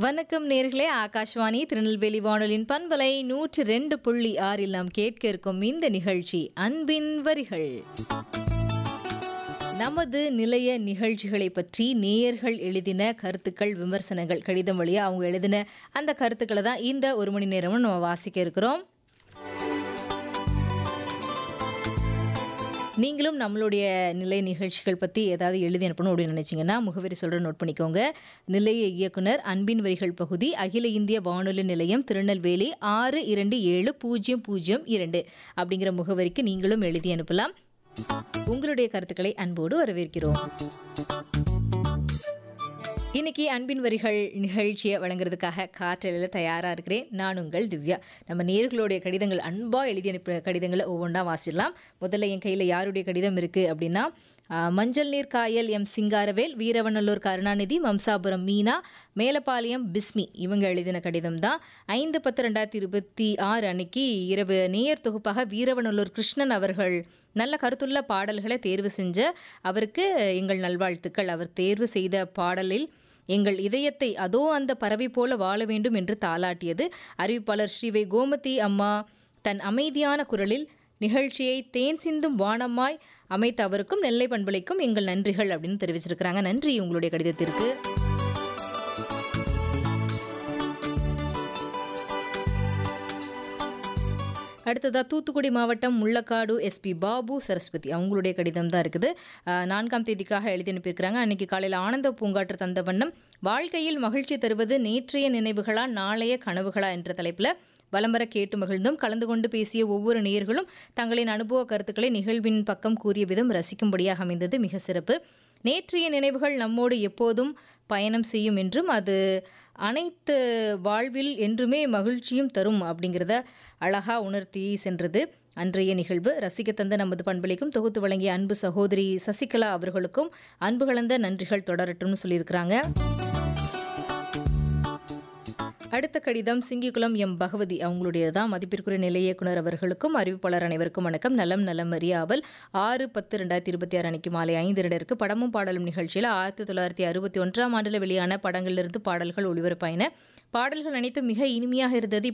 வணக்கம் நேர்களே ஆகாஷ்வாணி திருநெல்வேலி வானொலியின் பண்பலை நூற்று ரெண்டு புள்ளி ஆறில் நாம் கேட்க இருக்கும் இந்த நிகழ்ச்சி அன்பின் வரிகள் நமது நிலைய நிகழ்ச்சிகளை பற்றி நேயர்கள் எழுதின கருத்துக்கள் விமர்சனங்கள் கடிதம் வழியாக அவங்க எழுதின அந்த கருத்துக்களை தான் இந்த ஒரு மணி நேரமும் நம்ம வாசிக்க இருக்கிறோம் நீங்களும் நம்மளுடைய நிலை நிகழ்ச்சிகள் பற்றி ஏதாவது எழுதி அனுப்பணும் அப்படின்னு நினச்சிங்கன்னா முகவரி சொல்கிற நோட் பண்ணிக்கோங்க நிலைய இயக்குனர் அன்பின் வரிகள் பகுதி அகில இந்திய வானொலி நிலையம் திருநெல்வேலி ஆறு இரண்டு ஏழு பூஜ்ஜியம் பூஜ்ஜியம் இரண்டு அப்படிங்கிற முகவரிக்கு நீங்களும் எழுதி அனுப்பலாம் உங்களுடைய கருத்துக்களை அன்போடு வரவேற்கிறோம் இன்னைக்கு அன்பின் வரிகள் நிகழ்ச்சியை வழங்குறதுக்காக காற்றலையில் தயாராக இருக்கிறேன் நான் உங்கள் திவ்யா நம்ம நேர்களுடைய கடிதங்கள் அன்பாக எழுதி அனுப்பின கடிதங்களை ஒவ்வொன்றா வாசிடலாம் முதல்ல என் கையில் யாருடைய கடிதம் இருக்குது அப்படின்னா ஆ, மஞ்சள் நீர் காயல் எம் சிங்காரவேல் வீரவநல்லூர் கருணாநிதி மம்சாபுரம் மீனா மேலப்பாளையம் பிஸ்மி இவங்க எழுதின கடிதம் தான் ஐந்து பத்து ரெண்டாயிரத்தி இருபத்தி ஆறு அன்னைக்கு இரவு நேயர் தொகுப்பாக வீரவநல்லூர் கிருஷ்ணன் அவர்கள் நல்ல கருத்துள்ள பாடல்களை தேர்வு செஞ்ச அவருக்கு எங்கள் நல்வாழ்த்துக்கள் அவர் தேர்வு செய்த பாடலில் எங்கள் இதயத்தை அதோ அந்த பறவை போல வாழ வேண்டும் என்று தாளாட்டியது அறிவிப்பாளர் ஸ்ரீவை கோமதி அம்மா தன் அமைதியான குரலில் நிகழ்ச்சியை தேன் சிந்தும் வானமாய் அமைத்த அவருக்கும் நெல்லை பண்பலைக்கும் எங்கள் நன்றிகள் அப்படின்னு தெரிவிச்சிருக்கிறாங்க நன்றி உங்களுடைய கடிதத்திற்கு அடுத்ததா தூத்துக்குடி மாவட்டம் முள்ளக்காடு எஸ்பி பாபு சரஸ்வதி அவங்களுடைய கடிதம் தான் இருக்குது அஹ், நான்காம் தேதிக்காக எழுதி அனுப்பியிருக்கிறாங்க அன்னைக்கு காலையில் ஆனந்த பூங்காற்று தந்த வண்ணம் வாழ்க்கையில் மகிழ்ச்சி தருவது நேற்றைய நினைவுகளா நாளைய கனவுகளா என்ற தலைப்பில் வலம்பர கேட்டு மகிழ்ந்தும் கலந்து கொண்டு பேசிய ஒவ்வொரு நேயர்களும் தங்களின் அனுபவ கருத்துக்களை நிகழ்வின் பக்கம் கூறிய விதம் ரசிக்கும்படியாக அமைந்தது மிக சிறப்பு நேற்றைய நினைவுகள் நம்மோடு எப்போதும் பயணம் செய்யும் என்றும் அது அனைத்து வாழ்வில் என்றுமே மகிழ்ச்சியும் தரும் அப்படிங்கிறத அழகா உணர்த்தி சென்றது அன்றைய நிகழ்வு ரசிக்க தந்த நமது பண்பளிக்கும் தொகுத்து வழங்கிய அன்பு சகோதரி சசிகலா அவர்களுக்கும் அன்பு கலந்த நன்றிகள் தொடரட்டும்னு சொல்லியிருக்கிறாங்க அடுத்த கடிதம் சிங்கிக்குளம் எம் பகவதி அவங்களுடைய தான் மதிப்பிற்குரிய நிலை இயக்குனர் அவர்களுக்கும் அறிவிப்பாளர் அனைவருக்கும் வணக்கம் நலம் நலம் அறியாவல் ஆறு பத்து ரெண்டாயிரத்தி இருபத்தி ஆறு அன்னைக்கு மாலை ஐந்து ரெண்டருக்கு படமும் பாடலும் நிகழ்ச்சியில் ஆயிரத்தி தொள்ளாயிரத்தி அறுபத்தி ஒன்றாம் ஆண்டில் வெளியான படங்களிலிருந்து பாடல்கள் ஒளிபரப்பாயின பாடல்கள் அனைத்தும் மிக இனிமையாக இருந்தது